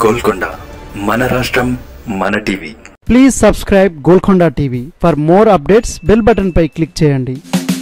గోల్కొండ మన రాష్ట్రం మన TV please subscribe Golconda TV for more updates bell button పై క్లిక్ చేయండి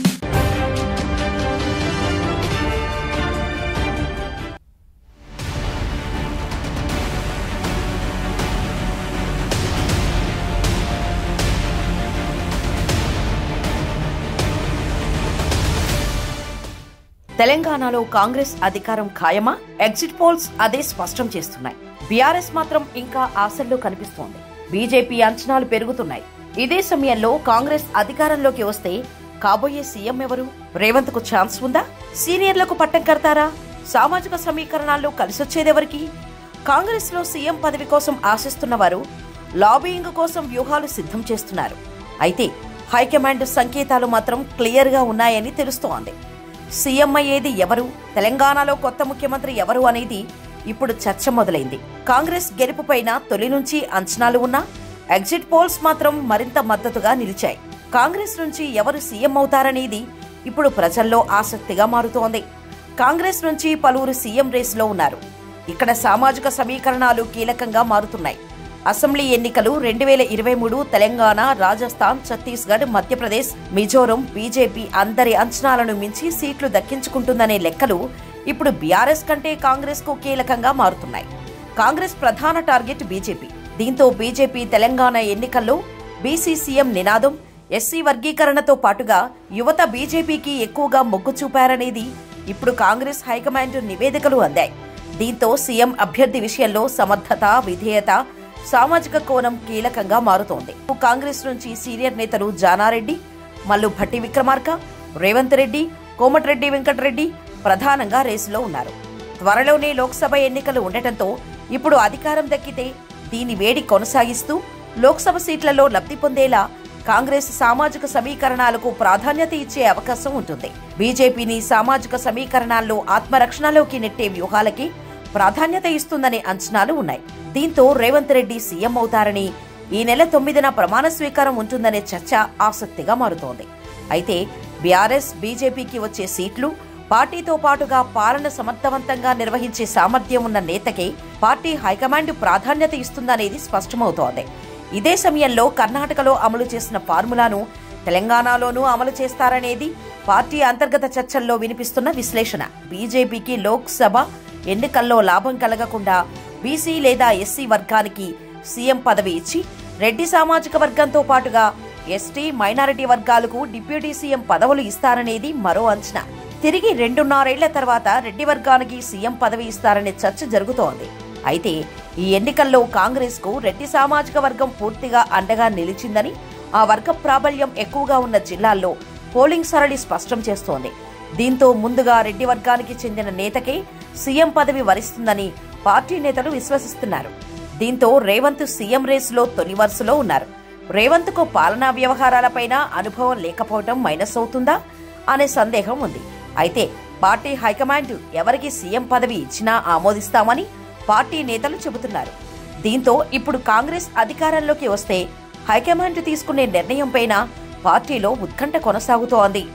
తెలంగాణలో కాంగ్రెస్ అధికారం ఖాయమా ఎగ్జిట్ పోల్స్ అదే స్పష్టం చేస్తున్నాయి బీఆర్ఎస్ మాత్రం ఇంకా ఆశల్లో కనిపిస్తోంది బీజేపీ అంచనాలు పెరుగుతున్నాయి ఇదే సమయంలో కాంగ్రెస్ అధికారంలోకి వస్తే కాబోయే సీఎం ఎవరు రేవంత్ కు ఛాన్స్ ఉందా సీనియర్లకు పట్టం కడతారా సామాజిక సమీకరణాల్లో కలిసొచ్చేదెవరికి కాంగ్రెస్ లో సీఎం పదవి కోసం ఆశిస్తున్న వారు లాబీయింగ్ కోసం వ్యూహాలు సిద్ధం చేస్తున్నారు అయితే హైకమాండ్ సంకేతాలు మాత్రం క్లియర్ గా ఉన్నాయని తెలుస్తోంది సీఎం అయ్యేది ఎవరు తెలంగాణలో కొత్త ముఖ్యమంత్రి ఎవరు అనేది ఇప్పుడు చర్చ మొదలైంది కాంగ్రెస్ గెలుపుపైన తొలి నుంచి అంచనాలు ఉన్నా ఎగ్జిట్ పోల్స్ మాత్రం మరింత మద్దతుగా నిలిచాయి కాంగ్రెస్ నుంచి ఎవరు సీఎం అవుతారనేది ఇప్పుడు ప్రజల్లో ఆసక్తిగా మారుతోంది కాంగ్రెస్ నుంచి పలువురు సీఎం రేసులో ఉన్నారు ఇక్కడ సామాజిక సమీకరణాలు కీలకంగా మారుతున్నాయి అసెంబ్లీ ఎన్నికలు రెండు వేల ఇరవై మూడు తెలంగాణ రాజస్థాన్ ఛత్తీస్గఢ్ మధ్యప్రదేశ్ మిజోరం బీజేపీ అందరి అంచనాలను మించి సీట్లు దక్కించుకుంటుందనే లెక్కలు ఇప్పుడు బీఆర్ఎస్ కంటే కాంగ్రెస్ కు కీలకంగా మారుతున్నాయి కాంగ్రెస్ ప్రధాన టార్గెట్ బీజేపీ దీంతో బీజేపీ తెలంగాణ ఎన్నికల్లో బీసీ సీఎం నినాదం ఎస్సీ వర్గీకరణతో పాటుగా యువత బీజేపీకి ఎక్కువగా మొగ్గు చూపారనేది ఇప్పుడు కాంగ్రెస్ హైకమాండ్ నివేదికలు అందాయి దీంతో సీఎం అభ్యర్థి విషయంలో సమర్థత విధేయత సామాజిక కోణం కీలకంగా మారుతోంది కాంగ్రెస్ నుంచి సీనియర్ నేతలు జానారెడ్డి మల్లు భట్టి విక్రమార్క రేవంత్ రెడ్డి కోమటిరెడ్డి వెంకటరెడ్డి ప్రధానంగా రేసులో ఉన్నారు త్వరలోనే లోక్సభ ఎన్నికలు ఉండటంతో ఇప్పుడు అధికారం దక్కితే దీని వేడి కొనసాగిస్తూ లోక్సభ సీట్లలో లబ్ధి పొందేలా కాంగ్రెస్ సామాజిక సమీకరణాలకు ప్రాధాన్యత ఇచ్చే అవకాశం ఉంటుంది బీజేపీని సామాజిక సమీకరణాల్లో ఆత్మరక్షణలోకి నెట్టే వ్యూహాలకి ప్రాధాన్యత ఇస్తుందనే అంచనాలు ఉన్నాయి దీంతో రేవంత్ రెడ్డి సీఎం అవుతారని ఈ నెల తొమ్మిదిన ప్రమాణ స్వీకారం ఉంటుందనే చర్చ ఆసక్తిగా మారుతోంది అయితే బీఆర్ఎస్ బీజేపీకి వచ్చే సీట్లు పార్టీతో పాటుగా పాలన సమర్థవంతంగా నిర్వహించే సామర్థ్యం ఉన్న నేతకే పార్టీ హైకమాండ్ ప్రాధాన్యత ఇస్తుందనేది స్పష్టమవుతోంది ఇదే సమయంలో కర్ణాటకలో అమలు చేసిన ఫార్ములాను తెలంగాణలోనూ అమలు చేస్తారనేది పార్టీ అంతర్గత చర్చల్లో వినిపిస్తున్న విశ్లేషణ బీజేపీకి లోక్సభ ఎన్నికల్లో లాభం కలగకుండా బీసీ లేదా ఎస్సీ వర్గానికి సీఎం పదవి ఇచ్చి రెడ్డి సామాజిక వర్గంతో పాటుగా ఎస్టీ మైనారిటీ వర్గాలకు డిప్యూటీ సీఎం పదవులు ఇస్తారనేది మరో అంచనా తిరిగి రెండున్నరేళ్ల తర్వాత రెడ్డి వర్గానికి సీఎం పదవి ఇస్తారనే చర్చ జరుగుతోంది అయితే ఈ ఎన్నికల్లో కాంగ్రెస్ కు రెడ్డి సామాజిక వర్గం పూర్తిగా అండగా నిలిచిందని ఆ వర్గ ప్రాబల్యం ఎక్కువగా ఉన్న జిల్లాల్లో పోలింగ్ సరళి స్పష్టం చేస్తోంది దీంతో ముందుగా రెడ్డి వర్గానికి చెందిన నేతకే సీఎం పదవి వరిస్తుందని పార్టీ నేతలు విశ్వసిస్తున్నారు దీంతో రేవంత్ సీఎం రేసులో తొలి వరుసలో ఉన్నారు రేవంత్ కు పాలనా వ్యవహారాలపైన అనుభవం లేకపోవడం మైనస్ అవుతుందా అనే సందేహం ఉంది అయితే పార్టీ హైకమాండ్ ఎవరికి సీఎం పదవి ఇచ్చినా ఆమోదిస్తామని పార్టీ నేతలు చెబుతున్నారు దీంతో ఇప్పుడు కాంగ్రెస్ అధికారంలోకి వస్తే హైకమాండ్ తీసుకునే నిర్ణయంపైన పార్టీలో ఉత్కంఠ కొనసాగుతోంది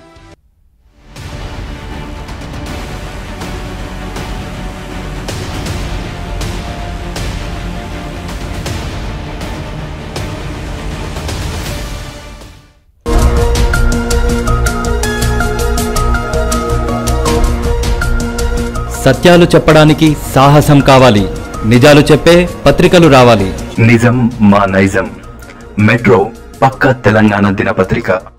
సత్యాలు చెప్పడానికి సాహసం కావాలి నిజాలు చెప్పే పత్రికలు రావాలి నిజం మా నైజం మెట్రో పక్క తెలంగాణ దినపత్రిక